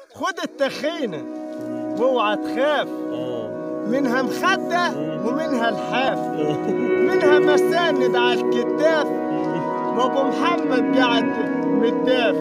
خد التخينة واوعى تخاف اه منها مخدة ومنها الحاف منها مساند على الكتاف وابو محمد قاعد متداف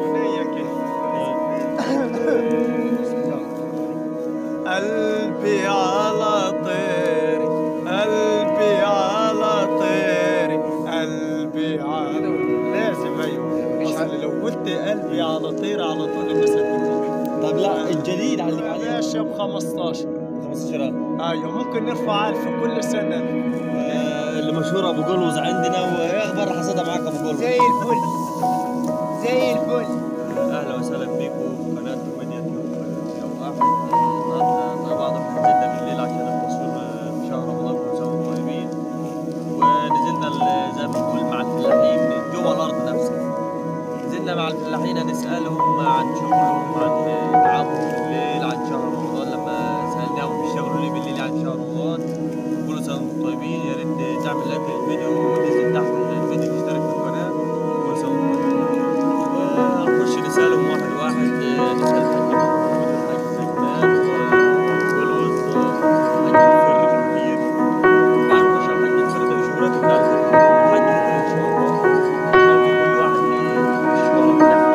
قلبي على طيري قلبي على طيري قلبي على لازم ايوه اصل لو قلت قلبي على طيري على طول الناس هتقول طب لا الجديد على اللي عليه باشا ب 15 15000 ايوه ممكن نرفع 1000 كل سنه آه، اللي مشهور ابو قلوز عندنا وايه اخبار حصدها معاك ابو قلوز زي الفل زي الفل اهلا وسهلا بكم في قناه ميديا تيوب يوم واحد النهارده مع بعض نزلنا بالليل عشان التصوير في شهر رمضان كل سنه وانتم طيبين ونزلنا ال- زي ما بنقول مع الفلاحين جوه الارض نفسها نزلنا مع الفلاحين نسالهم عن شغلهم عن تعبهم بالليل عن شهر رمضان لما سالناهم بيشتغلوا ليه بالليل عن شهر رمضان كل سنه وانتم طيبين يا ريت تعمل لايك للفيديو وتنزل تحت الفيديو تشترك في القناه كل سنه وانتم طيبين ونخش نسالهم واحد واحد نسال الحاج محمود الحاج سلمان والوز الحاج الفر الكبير بعد ما نخش على الحاج الفر ده شغلته بتاعت الحاج الفر ان شاء الله عشان كل واحد ليه الشغل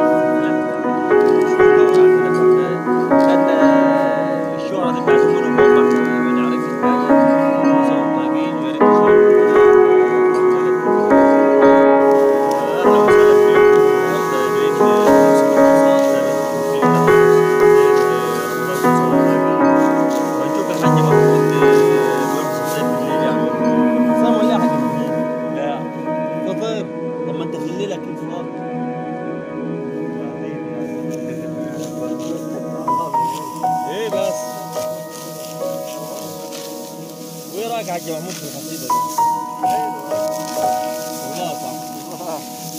بتاعته الشهرة دي بتاعت كل يوم احنا ما نعرفش الحاجة كل سنة وانتم طيبين ويا ريت تشاركوا اهلا وسهلا بكم النهارده جايين نمسك الاتصال زي ما انتم شايفين رمضان كل سنة وانتم طيبين وهنشوف الحاج محمود بيرقص ازاي بالليل يعني صام ولا يا حاج محمود؟ لا فطر طب ما انت في الليل اكيد فاضي ايه بس وايه رايك يا حاج محمود في القصيده دي؟ والله صح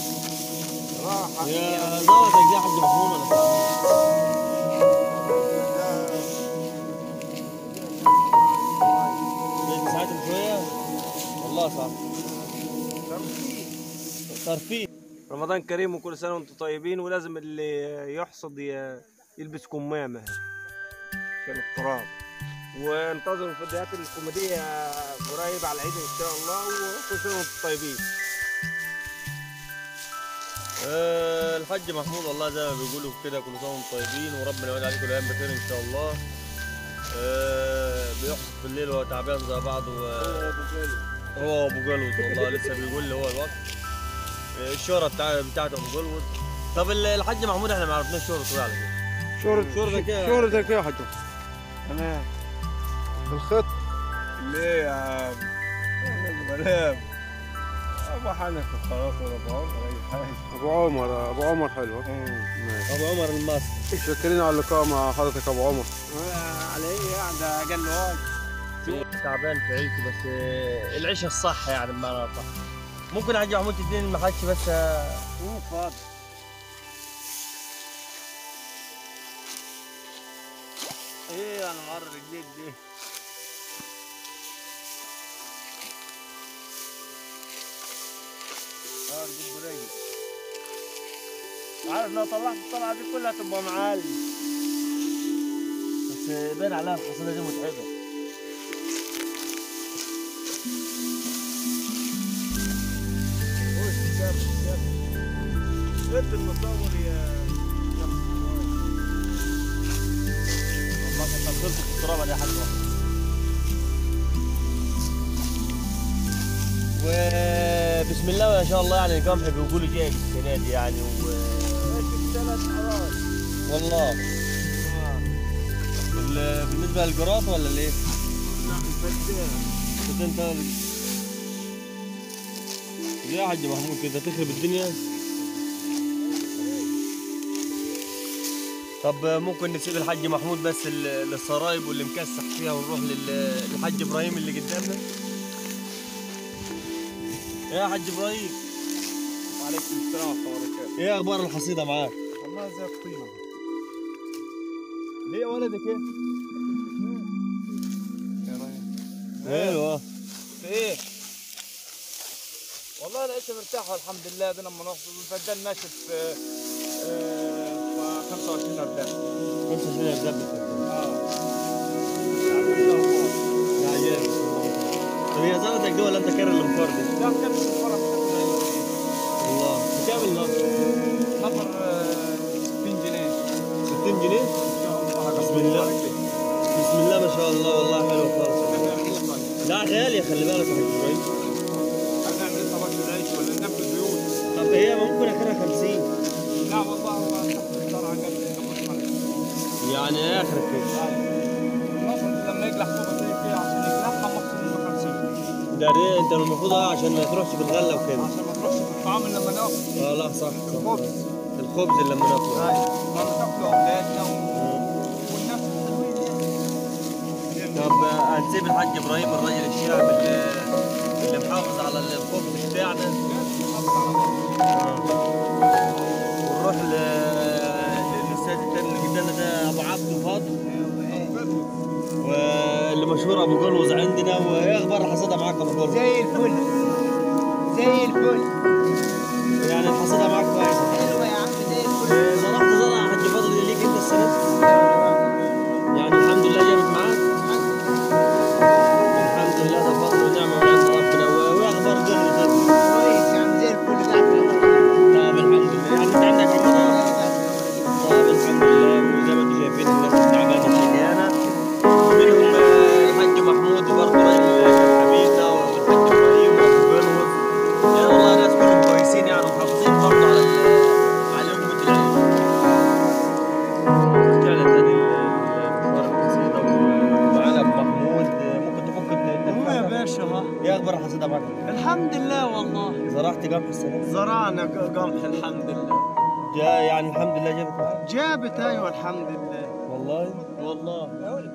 يا زوجك دي يا حاج محمود ولا صح؟ انت ساعتهم شويه والله صح ترفيه رمضان كريم وكل سنه وانتم طيبين ولازم اللي يحصد ي- يلبس كمامه عشان التراب وانتظروا الفيديوهات الكوميديه قريب على العيد ان شاء الله وكل سنه وانتم طيبين آه، الحاج محمود والله زي ما بيقولوا كده كل سنه وانتم طيبين وربنا يعود عليكم الايام بخير ان شاء الله آه، بيحصد في الليل وهو تعبان زي بعض و... هو ابو جلود والله لسه بيقول لي هو الوقت آه، الشهره بتاع بتاعته ابو جلود طب ال- الحاج محمود احنا ما عرفناش شهرته ايه على كده شهرة شهرتك ايه؟ شهرتك ايه يا حاج انا الخط ليه يا عم بنام ابو حنك خلاص ولا ابو عمر اي حاجه ابو عمر ابو عمر حلو ماشي ابو عمر المصري شكرين على اللقاء مع حضرتك ابو عمر على ايه يعني ده اقل واجب تعبان في عيشته بس آه، العيشه الصح يعني بمعنى صح ممكن يا حاج محمود تديني المحاشي بس آه، مو فاضي ايه انا معرض الجيب دي اه تجيب بريق عارف لو طلعت الطلعه دي كلها تبقى معالي بس باين عليها الحصيله دي متعبه خش كم كم انت المصور يا والله كنت اخرت في التراب دي حاجه واحده وبسم الله ما شاء الله يعني القمح بيقولوا جايب السنه دي يعني و... ثلاث حوالي والله ال- بالنسبه للجراط ولا ليه؟ بس انت ليه يا حاج محمود كده تخرب الدنيا؟ طب ممكن نسيب الحاج محمود بس ال- للسرايب واللي مكسح فيها ونروح لل- للحاج ابراهيم اللي قدامنا يا حاج ابراهيم وعليكم السلام ورحمه الله وبركاته ايه اخبار الحصيده معاك؟ والله زي الطينه ليه يا ولدك ايه؟ يا راجل ايوه في ايه؟ والله العيشة مرتاحة والحمد لله ده لما نحصل الفدان ناشف آه، آه، 25 أردان 25 هتثبت اه لا جامد طب هي زلطك دي ولا انت كاره اللي مفردة؟ لا كان الفرح الله بكام النهارده؟ نفر 60 جنيه 60 جنيه؟ بسم الله بسم الله ما شاء الله والله حلو خالص لا غالية خلي بالك يا حاج ابراهيم هنعمل طبق العيش ولا ننفذ بيوت طب هي ممكن اخرها 50 لا والله هو تحت الشرع قبل نقص عليه يعني اخرك كده المفروض لما يقلع فوق زي كده عشان يقلعها مقصود ب 50 ده ليه انت المفروض اه عشان ما تروحش في الغله وكده عشان ما تروحش في الطعام لما ناكل اه لا صح صح الخبز. الخبز اللي لما ناكله ايوه ما بتاكلوا اولادنا و- والناس الحلوين يعني طب آه، هنسيب الحاج ابراهيم الراجل الشاب اللي, اللي محافظ على الخبز بتاعنا ونروح ل... للاستاذ التاني اللي قدامنا ده ابو عبده فاضل واللي مشهور ابو جلوز عندنا وايه اخبار الحصاده معاك ابو جلوز؟ زي الفل زي الفل يعني الحصاده معاك كويسه حلوة يا عم زي الفل زرعت زرع يا حاج فاضل اللي ليك انت السنه دي؟ يعني الحمد لله جابت معاك الحمد لله ده فضل ونعمه من عند ربنا وايه اخبار جلوز ده؟ كويس يا عم زي الفل قاعد في الأرض. طب الحمد لله يعني انت عندك رمضان طب الحمد لله وزي ما انتم شايفين الناس تعبانه شقيانه منهم آه، الحاج محمود برضه راجل كان حبيبنا والحاج ابراهيم وابو بنوس يعني والله ناس كلهم كويسين يعني محافظين برضه على ال- على لقمه العيش رجعنا تاني المشوار القصيده ومعانا ابو محمود آه، ممكن تفك هو يا التليفون باشا ها ايه اخبار الحصيده معاك؟ الحمد لله والله زرعت قمح السنه دي؟ زرعنا قمح الحمد لله جا يعني الحمد لله جابت معاك جابت ايوه الحمد لله والله والله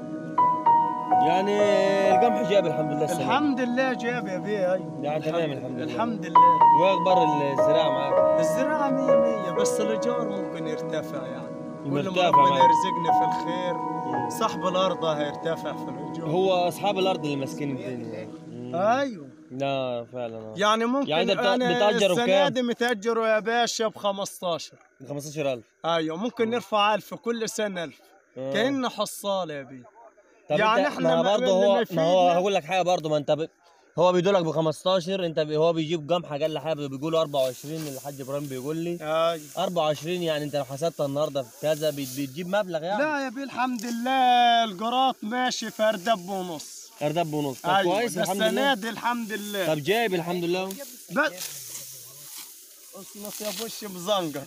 يعني القمح جاب الحمد لله السنة الحمد لله جاب يا بيه ايوه يعني تمام الحمد لله الحمد لله واخبار الزراعة معاك الزراعة مية مية بس الإيجار ممكن يرتفع يعني كل ما مرتفع ربنا معاك. يرزقنا في الخير صاحب الأرض هيرتفع في الإيجار هو اصحاب الارض اللي ماسكين الدنيا مم. أيوه لا فعلا آه. يعني ممكن يعني ده بتا- أنا بتأجروا السنة بكام؟ دي متأجره يا باشا ب 15 ب 15000 أيوه ممكن نرفع 1000 كل سنة 1000 آه. كأنه حصال يا بيه طب يعني انت- احنا ما ما- برضه اللي هو ما ما هو يفيدنا- هقول لك حاجه برضه ما انت ب... هو بيدولك ب 15 انت ب... هو بيجيب قمح اقل حاجه بيقولوا 24 الحاج ابراهيم بيقول لي أيوه 24 يعني انت لو حسبتها النهارده في كذا بت- بتجيب مبلغ يعني لا يا بيه الحمد لله القراط ماشي في أردب ونص اردب ونص طب أيوه كويس ده الحمد السنة لله دي الحمد لله طب جايب الحمد لله بس اصنص يا بوش مزنقر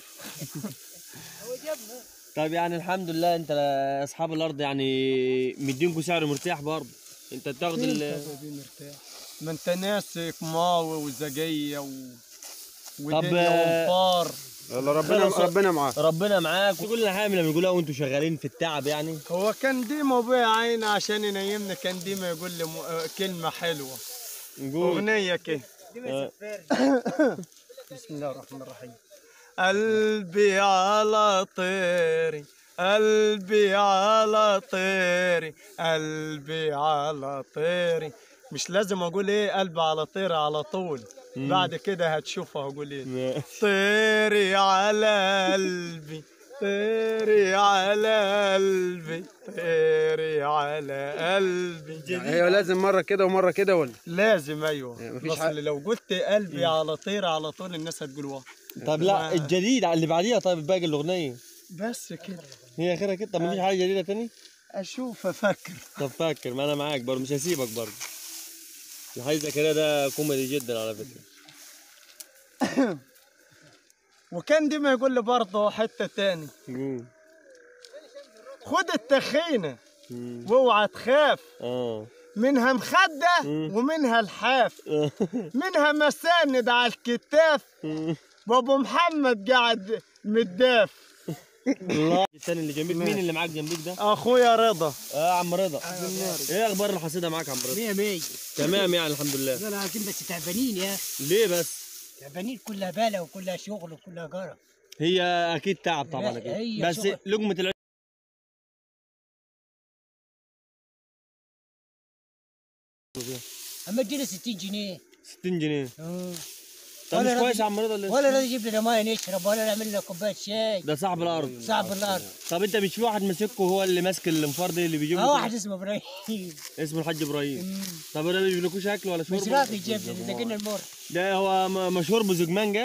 طيب يعني الحمد لله انت اصحاب الارض يعني مدينكوا سعر مرتاح برضه انت بتاخد ال مرتاح ما انت ناسك ماوي وزقية و... طب، ودنيا آه، ومطار يلا ربنا خلاص. ربنا معاك ربنا معاك كل حاجه لما بيقولوها وانتوا شغالين في التعب يعني هو كان ديما ابويا عيني عشان ينيمنا كان ديما يقول لي م... آه، كلمة حلوة نقول أغنية كده آه، بسم الله الرحمن الرحيم قلبي على طيري قلبي على طيري قلبي على طيري مش لازم اقول ايه قلبي على طيري على طول بعد كده هتشوفها اقول ايه طيري على قلبي طيري على قلبي طيري على قلبي يعني هي لازم مره كده ومره كده ولا لازم ايوه يعني مفيش بس حق. لو قلت قلبي على طير على طول الناس هتقول واه طب لا الجديد اللي بعديها طيب باقي الاغنيه بس كده هي اخرها كده طب مفيش حاجه جديده تاني اشوف افكر طب فاكر ما انا معاك برضه مش هسيبك برضه الحاج زكريا ده كوميدي جدا على فكره وكان ديما يقول لي برضه حته تاني قول خد التخينه مم. واوعى تخاف اه منها مخده مم. ومنها الحاف منها مساند على الكتاف وابو محمد قاعد مداف الله الثاني اللي جنبك مين اللي معاك جنبك ده؟ اخويا رضا اه عم رضا ايه اخبار الحصيده معاك يا عم رضا؟ مية مية تمام يعني الحمد لله لا لكن بس تعبانين يا ليه بس؟ تعبانين كلها بالة وكلها شغل وكلها قرف هي اكيد تعب طبعا لا، اكيد هي بس شغل. لقمه العيش اما ادينا 60 جنيه 60 جنيه اه طب مش ولا كويس راضي- يا عم رضا اللي ولا راضي يجيب لنا ميه نشرب ولا يعمل لنا كوبايه شاي ده صاحب الارض صعب الارض طب انت مش في واحد ماسكه هو اللي ماسك الانفار دي اللي بيجيب اه له واحد اسمه ابراهيم اسمه الحاج ابراهيم مم. طب ده ما بيجيبلكوش اكل ولا مش شرب راضي يجيب لنا كنا المر ده هو م- مشهور بزجمان جاي